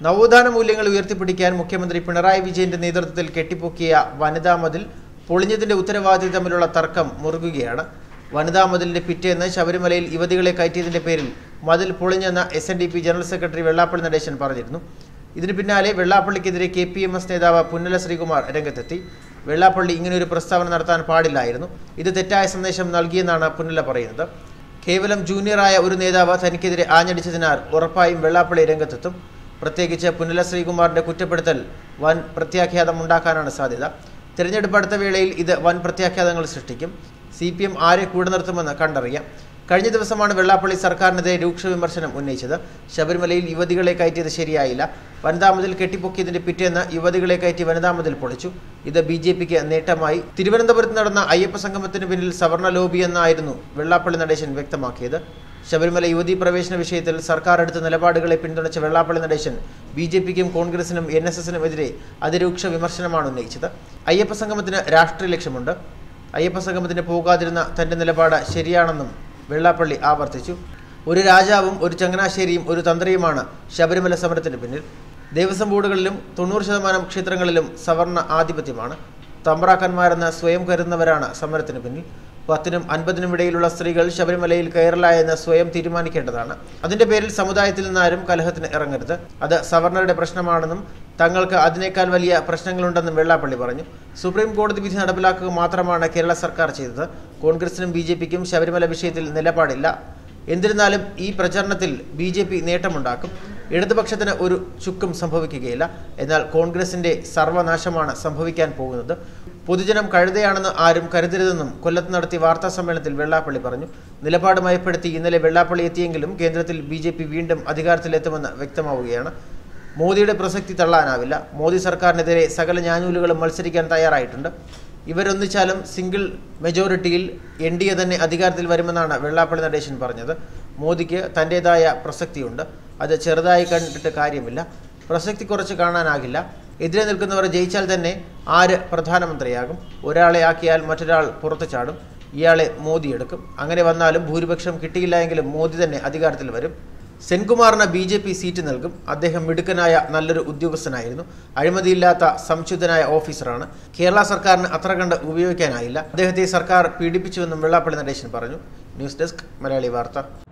നവോത്ഥാന മൂല്യങ്ങൾ ഉയർത്തിപ്പിടിക്കാൻ മുഖ്യമന്ത്രി പിണറായി വിജയന്റെ നേതൃത്വത്തിൽ കെട്ടിപ്പൊക്കിയ വനിതാ മതിൽ പൊളിഞ്ഞതിന്റെ ഉത്തരവാദിത്വം തമ്മിലുള്ള തർക്കം മുറുകുകയാണ് വനിതാ മതിലിന്റെ പിറ്റേന്ന് ശബരിമലയിൽ യുവതികളെ കയറ്റിയതിന്റെ പേരിൽ മതിൽ പൊളിഞ്ഞെന്ന് S N D P general secretary Vellappally Natesan പറഞ്ഞിരുന്നു ഇതിന് പിന്നാലെ വെള്ളാപ്പള്ളിക്കെതിരെ കെ പി എം എസ് നേതാവ് പുന്നല ശ്രീകുമാർ രംഗത്തെത്തി വെള്ളാപ്പള്ളി ഇങ്ങനെയൊരു പ്രസ്താവന നടത്താൻ പാടില്ലായിരുന്നു ഇത് തെറ്റായ സന്ദേശം നൽകിയെന്നാണ് പുന്നല പറയുന്നത് കേവലം ജൂനിയറായ ഒരു നേതാവ് തനിക്കെതിരെ ആഞ്ഞടിച്ചതിനാൽ ഉറപ്പായും വെള്ളാപ്പള്ളി രംഗത്തെത്തും പ്രത്യേകിച്ച് പുന്നല ശ്രീകുമാറിന്റെ കുറ്റപ്പെടുത്തൽ വൻ പ്രത്യാഘാതം ഉണ്ടാക്കാനാണ് സാധ്യത തിരഞ്ഞെടുപ്പ് അടുത്ത വേളയിൽ ഇത് വൻ പ്രത്യാഘാതങ്ങൾ സൃഷ്ടിക്കും സി പി എം ആരെ കൂടെ നിർത്തുമെന്ന് കണ്ടറിയാം കഴിഞ്ഞ ദിവസമാണ് വെള്ളാപ്പള്ളി സർക്കാരിനെതിരെ രൂക്ഷ വിമർശനം ഉന്നയിച്ചത് ശബരിമലയിൽ യുവതികളെ കയറ്റിയത് ശരിയായില്ല വനിതാ മതിൽ കെട്ടിപ്പൊക്കിയതിന്റെ പിറ്റേന്ന് യുവതികളെ കയറ്റി വനിതാ മതിൽ പൊളിച്ചു ഇത് ബി ജെ പിക്ക് നേട്ടമായി തിരുവനന്തപുരത്ത് നടന്ന അയ്യപ്പ സംഗമത്തിന് പിന്നിൽ സവർണ ലോബി എന്നായിരുന്നു വെള്ളാപ്പള്ളി നടേശൻ വ്യക്തമാക്കിയത് ശബരിമല യുവതീ പ്രവേശന വിഷയത്തിൽ സർക്കാർ എടുത്ത നിലപാടുകളെ പിന്തുണച്ച വെള്ളാപ്പള്ളി നടേശൻ ബി ജെ പിക്കും കോൺഗ്രസിനും എൻ എസ് എസിനും എതിരെ അതിരൂക്ഷ വിമർശനമാണ് ഉന്നയിച്ചത് അയ്യപ്പ സംഗമത്തിന് രാഷ്ട്രീയ ലക്ഷ്യമുണ്ട് അയ്യപ്പ സംഗമത്തിന് പോകാതിരുന്ന തന്റെ നിലപാട് ശരിയാണെന്നും വെള്ളാപ്പള്ളി ആവർത്തിച്ചു ഒരു രാജാവും ഒരു ചങ്ങനാശ്ശേരിയും ഒരു തന്ത്രിയുമാണ് ശബരിമല സമരത്തിന് പിന്നിൽ ദേവസ്വം ബോർഡുകളിലും തൊണ്ണൂറ് ശതമാനം ക്ഷേത്രങ്ങളിലും സവർണ ആധിപത്യമാണ് തമ്പ്രാക്കന്മാരെന്ന് സ്വയം കരുതുന്നവരാണ് സമരത്തിന് പിന്നിൽ പത്തിനും അൻപതിനും ഇടയിലുള്ള സ്ത്രീകൾ ശബരിമലയിൽ കയറില്ല എന്ന് സ്വയം തീരുമാനിക്കേണ്ടതാണ് അതിന്റെ പേരിൽ സമുദായത്തിൽ നിന്നാരും കലഹത്തിന് ഇറങ്ങരുത് അത് സവർണരുടെ പ്രശ്നമാണെന്നും തങ്ങൾക്ക് അതിനേക്കാൾ വലിയ പ്രശ്നങ്ങളുണ്ടെന്നും വെള്ളാപ്പള്ളി പറഞ്ഞു സുപ്രീം കോടതി വിധി നടപ്പിലാക്കുക മാത്രമാണ് കേരള സർക്കാർ ചെയ്തത് കോൺഗ്രസിനും ബി ജെ പിക്കും ശബരിമല വിഷയത്തിൽ നിലപാടില്ല എന്നിരുന്നാലും ഈ പ്രചരണത്തിൽ ബി ജെ പി നേട്ടമുണ്ടാക്കും ഇടതുപക്ഷത്തിന് ഒരു ചുക്കും സംഭവിക്കുകയില്ല എന്നാൽ കോൺഗ്രസിന്റെ സർവനാശമാണ് സംഭവിക്കാൻ പോകുന്നത് പൊതുജനം കഴുതയാണെന്ന് ആരും കരുതരുതെന്നും കൊല്ലത്ത് നടത്തിയ വാർത്താ സമ്മേളനത്തിൽ വെള്ളാപ്പള്ളി പറഞ്ഞു നിലപാട് മയപ്പെടുത്തി ഇന്നലെ വെള്ളാപ്പള്ളി എത്തിയെങ്കിലും കേന്ദ്രത്തിൽ ബി ജെ പി വീണ്ടും അധികാരത്തിലെത്തുമെന്ന് വ്യക്തമാവുകയാണ് മോദിയുടെ പ്രസക്തി തള്ളാനാവില്ല മോദി സർക്കാരിനെതിരെ സകല ഞാനൂലുകളും മത്സരിക്കാൻ തയ്യാറായിട്ടുണ്ട് ഇവരൊന്നിച്ചാലും സിംഗിൾ മെജോറിറ്റിയിൽ എൻ ഡി എ തന്നെ അധികാരത്തിൽ വരുമെന്നാണ് വെള്ളാപ്പള്ളി നടേശൻ പറഞ്ഞത് മോദിക്ക് തൻ്റെതായ പ്രസക്തിയുണ്ട് അത് ചെറുതായി കണ്ടിട്ട് കാര്യമില്ല പ്രസക്തി കുറച്ച് കാണാനാകില്ല എതിരെ നിൽക്കുന്നവർ ജയിച്ചാൽ തന്നെ ആര് പ്രധാനമന്ത്രിയാകും ഒരാളെ ആക്കിയാൽ മറ്റൊരാൾ പുറത്തു ചാടും ഇയാളെ മോദി എടുക്കും അങ്ങനെ വന്നാലും ഭൂരിപക്ഷം കിട്ടിയില്ല എങ്കിലും മോദി തന്നെ അധികാരത്തിൽ വരും സെൻകുമാറിന് ബി ജെ പി സീറ്റ് നൽകും അദ്ദേഹം മിടുക്കനായ നല്ലൊരു ഉദ്യോഗസ്ഥനായിരുന്നു അഴിമതിയില്ലാത്ത സംശുദ്ധനായ ഓഫീസറാണ് കേരള സർക്കാരിന് അത്ര കണ്ട് ഉപയോഗിക്കാനായില്ല അദ്ദേഹത്തെ സർക്കാർ പീഡിപ്പിച്ചുവെന്നും വെള്ളാപ്പള്ളി നടേശൻ പറഞ്ഞു ന്യൂസ് ഡെസ്ക് മലയാളി വാർത്ത